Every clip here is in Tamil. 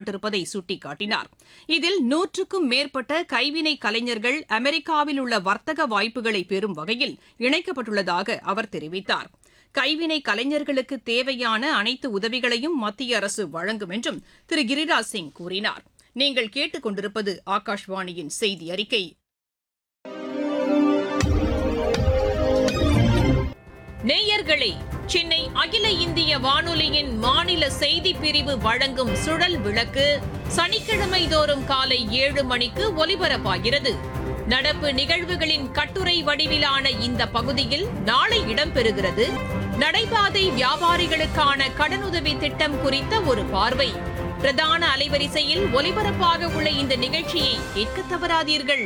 செய்யப்பட்டிருப்பதை சுட்டிக்காட்டினார் இதில் நூற்றுக்கும் மேற்பட்ட கைவினை கலைஞர்கள் அமெரிக்காவில் உள்ள வர்த்தக வாய்ப்புகளை பெறும் வகையில் இணைக்கப்பட்டுள்ளதாக அவர் தெரிவித்தார் கைவினை கலைஞர்களுக்கு தேவையான அனைத்து உதவிகளையும் மத்திய அரசு வழங்கும் என்றும் திரு கிரிராஜ் சிங் கூறினார் நீங்கள் கேட்டுக்கொண்டிருப்பது ஆகாஷ்வாணியின் செய்தி அறிக்கை நேயர்களே சென்னை அகில இந்திய வானொலியின் மாநில செய்திப் பிரிவு வழங்கும் சுழல் விளக்கு சனிக்கிழமை தோறும் காலை ஏழு மணிக்கு ஒலிபரப்பாகிறது நடப்பு நிகழ்வுகளின் கட்டுரை வடிவிலான இந்த பகுதியில் நாளை இடம்பெறுகிறது நடைபாதை வியாபாரிகளுக்கான கடனுதவி திட்டம் குறித்த ஒரு பார்வை பிரதான அலைவரிசையில் ஒலிபரப்பாக உள்ள இந்த நிகழ்ச்சியை கேட்க தவறாதீர்கள்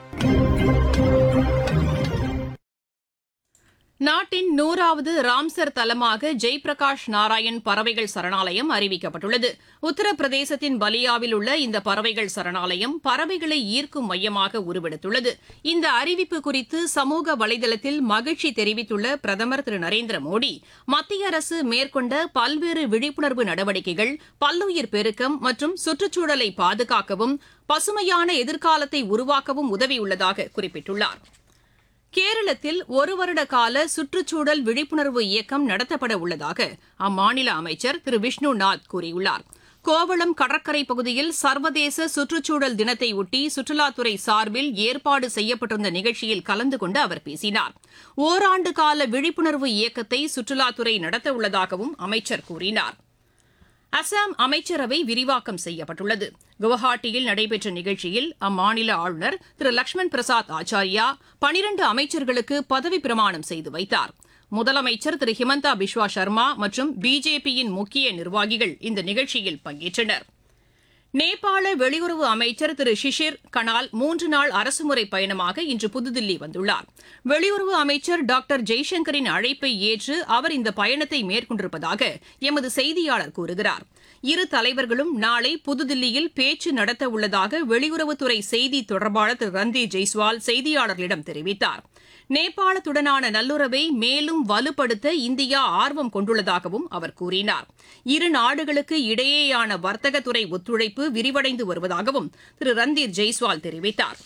நாட்டின் நூறாவது ராம்சர் தலமாக ஜெய்பிரகாஷ் நாராயண் பறவைகள் சரணாலயம் அறிவிக்கப்பட்டுள்ளது உத்தரப்பிரதேசத்தின் பலியாவில் உள்ள இந்த பறவைகள் சரணாலயம் பறவைகளை ஈர்க்கும் மையமாக உருவெடுத்துள்ளது இந்த அறிவிப்பு குறித்து சமூக வலைதளத்தில் மகிழ்ச்சி தெரிவித்துள்ள பிரதமர் திரு நரேந்திர மோடி மத்திய அரசு மேற்கொண்ட பல்வேறு விழிப்புணர்வு நடவடிக்கைகள் பல்லுயிர் பெருக்கம் மற்றும் சுற்றுச்சூழலை பாதுகாக்கவும் பசுமையான எதிர்காலத்தை உருவாக்கவும் உதவியுள்ளதாக குறிப்பிட்டுள்ளார் கேரளத்தில் ஒரு வருட கால சுற்றுச்சூழல் விழிப்புணர்வு இயக்கம் நடத்தப்பட உள்ளதாக அம்மாநில அமைச்சர் திரு விஷ்ணு நாத் கூறியுள்ளார் கோவளம் கடற்கரை பகுதியில் சர்வதேச சுற்றுச்சூழல் தினத்தை ஒட்டி சுற்றுலாத்துறை சார்பில் ஏற்பாடு செய்யப்பட்டிருந்த நிகழ்ச்சியில் கலந்து கொண்டு அவர் பேசினார் ஓராண்டு கால விழிப்புணர்வு இயக்கத்தை சுற்றுலாத்துறை நடத்த உள்ளதாகவும் அமைச்சர் கூறினார் அசாம் அமைச்சரவை விரிவாக்கம் செய்யப்பட்டுள்ளது குவஹாட்டியில் நடைபெற்ற நிகழ்ச்சியில் அம்மாநில ஆளுநர் திரு லக்ஷ்மண் பிரசாத் ஆச்சாரியா பனிரண்டு அமைச்சர்களுக்கு பதவி பிரமாணம் செய்து வைத்தார் முதலமைச்சர் திரு ஹிமந்தா பிஸ்வா சர்மா மற்றும் பிஜேபியின் முக்கிய நிர்வாகிகள் இந்த நிகழ்ச்சியில் பங்கேற்றனர் நேபாள வெளியுறவு அமைச்சர் திரு ஷிஷிர் கனால் மூன்று நாள் அரசுமுறை பயணமாக இன்று புதுதில்லி வந்துள்ளார் வெளியுறவு அமைச்சர் டாக்டர் ஜெய்சங்கரின் அழைப்பை ஏற்று அவர் இந்த பயணத்தை மேற்கொண்டிருப்பதாக எமது செய்தியாளர் கூறுகிறார் இரு தலைவர்களும் நாளை புதுதில்லியில் பேச்சு நடத்த உள்ளதாக வெளியுறவுத்துறை செய்தி தொடர்பாளர் திரு ரந்தீர் ஜெய்ஸ்வால் செய்தியாளர்களிடம் தெரிவித்தார் நேபாளத்துடனான நல்லுறவை மேலும் வலுப்படுத்த இந்தியா ஆர்வம் கொண்டுள்ளதாகவும் அவர் கூறினார் இரு நாடுகளுக்கு இடையேயான வர்த்தகத்துறை ஒத்துழைப்பு விரிவடைந்து வருவதாகவும் திரு ரந்தீர் ஜெய்ஸ்வால் தெரிவித்தார்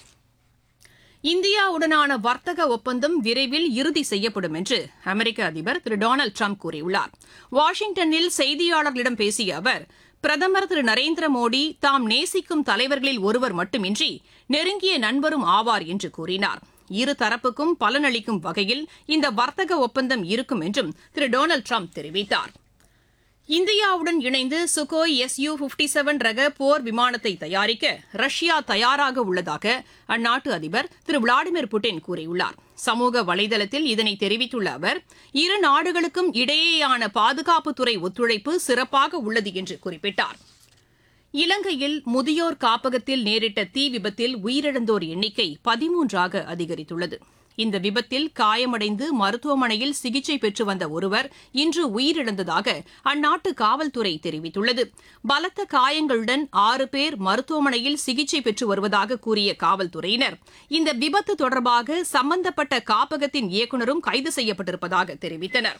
இந்தியாவுடனான வர்த்தக ஒப்பந்தம் விரைவில் இறுதி செய்யப்படும் என்று அமெரிக்க அதிபர் திரு டொனால்டு ட்ரம்ப் கூறியுள்ளார் வாஷிங்டனில் செய்தியாளர்களிடம் பேசிய அவர் பிரதமர் திரு நரேந்திர மோடி தாம் நேசிக்கும் தலைவர்களில் ஒருவர் மட்டுமின்றி நெருங்கிய நண்பரும் ஆவார் என்று கூறினார் இரு தரப்புக்கும் பலனளிக்கும் வகையில் இந்த வர்த்தக ஒப்பந்தம் இருக்கும் என்றும் திரு டொனால்டு ட்ரம்ப் தெரிவித்தார் இந்தியாவுடன் இணைந்து Sukhoi S U fifty seven ரக போர் விமானத்தை தயாரிக்க ரஷ்யா தயாராக உள்ளதாக அந்நாட்டு அதிபர் திரு விளாடிமிர் புட்டின் கூறியுள்ளார் சமூக வலைதளத்தில் இதனை தெரிவித்துள்ள அவர் இரு நாடுகளுக்கும் இடையேயான பாதுகாப்புத்துறை ஒத்துழைப்பு சிறப்பாக உள்ளது என்று குறிப்பிட்டார் இலங்கையில் முதியோர் காப்பகத்தில் நேரிட்ட தீ விபத்தில் உயிரிழந்தோர் எண்ணிக்கை பதிமூன்றாக அதிகரித்துள்ளது இந்த விபத்தில் காயமடைந்து மருத்துவமனையில் சிகிச்சை பெற்று வந்த ஒருவர் இன்று உயிரிழந்ததாக அந்நாட்டு காவல்துறை தெரிவித்துள்ளது பலத்த காயங்களுடன் ஆறு பேர் மருத்துவமனையில் சிகிச்சை பெற்று வருவதாக கூறிய காவல்துறையினர் இந்த விபத்து தொடர்பாக சம்பந்தப்பட்ட காப்பகத்தின் இயக்குநரும் கைது செய்யப்பட்டிருப்பதாக தெரிவித்தனர்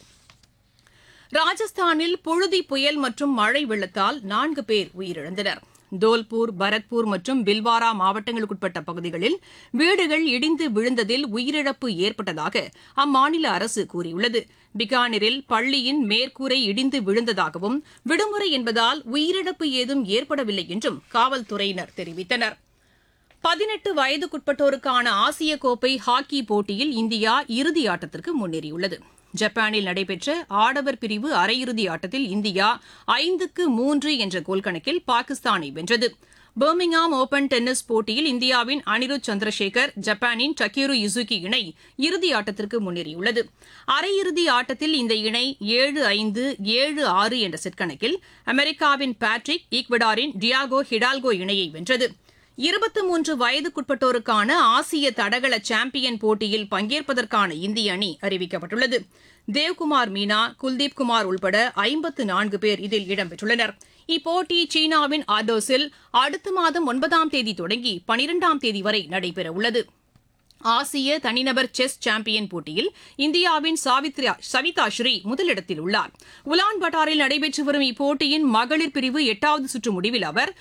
ராஜஸ்தானில் புழுதி புயல் மற்றும் மழை வெள்ளத்தால் நான்கு பேர் உயிரிழந்தனர் தோல்பூர் பரத்பூர் மற்றும் பில்வாரா மாவட்டங்களுக்குட்பட்ட பகுதிகளில் வீடுகள் இடிந்து விழுந்ததில் உயிரிழப்பு ஏற்பட்டதாக அம்மாநில அரசு கூறியுள்ளது பிகானரில் பள்ளியின் மேற்கூரை இடிந்து விழுந்ததாகவும் விடுமுறை என்பதால் உயிரிழப்பு ஏதும் ஏற்படவில்லை என்றும் காவல்துறையினர் தெரிவித்தனர் பதினெட்டு வயதுக்குட்பட்டோருக்கான ஆசிய கோப்பை ஹாக்கி போட்டியில் இந்தியா இறுதி ஆட்டத்திற்கு முன்னேறியுள்ளது ஜப்பானில் நடைபெற்ற ஆடவர் பிரிவு அரையிறுதி ஆட்டத்தில் இந்தியா ஐந்துக்கு மூன்று என்ற கோல் கணக்கில் பாகிஸ்தானை வென்றது பர்மிங்ஹாம் ஓபன் டென்னிஸ் போட்டியில் இந்தியாவின் அனிருத் சந்திரசேகர் ஜப்பானின் டக்கீரு யுசுகி இணை இறுதி ஆட்டத்திற்கு முன்னேறியுள்ளது அரையிறுதி ஆட்டத்தில் இந்த இணை ஏழு ஐந்து ஏழு ஆறு என்ற செட் கணக்கில் அமெரிக்காவின் பேட்ரிக் ஈக்வடாரின் டியாகோ ஹிடால்கோ இணையை வென்றது இருபத்தி மூன்று வயதுக்குட்பட்டோருக்கான ஆசிய தடகள சாம்பியன் போட்டியில் பங்கேற்பதற்கான இந்திய அணி அறிவிக்கப்பட்டுள்ளது தேவ்குமார் மீனா குல்தீப் குமார் உள்பட ஐம்பத்து நான்கு பேர் இதில் இடம்பெற்றுள்ளனர் இப்போட்டி சீனாவின் ஆர்டோஸில் அடுத்த மாதம் ஒன்பதாம் தேதி தொடங்கி பனிரெண்டாம் தேதி வரை நடைபெறவுள்ளது ஆசிய தனிநபர் செஸ் சாம்பியன் போட்டியில் இந்தியாவின் சாவித்ரா சவிதா ஸ்ரீ முதலிடத்தில் உள்ளார் உலான் பட்டாரில் நடைபெற்று வரும் இப்போட்டியின் மகளிர் பிரிவு எட்டாவது சுற்று முடிவில் அவர்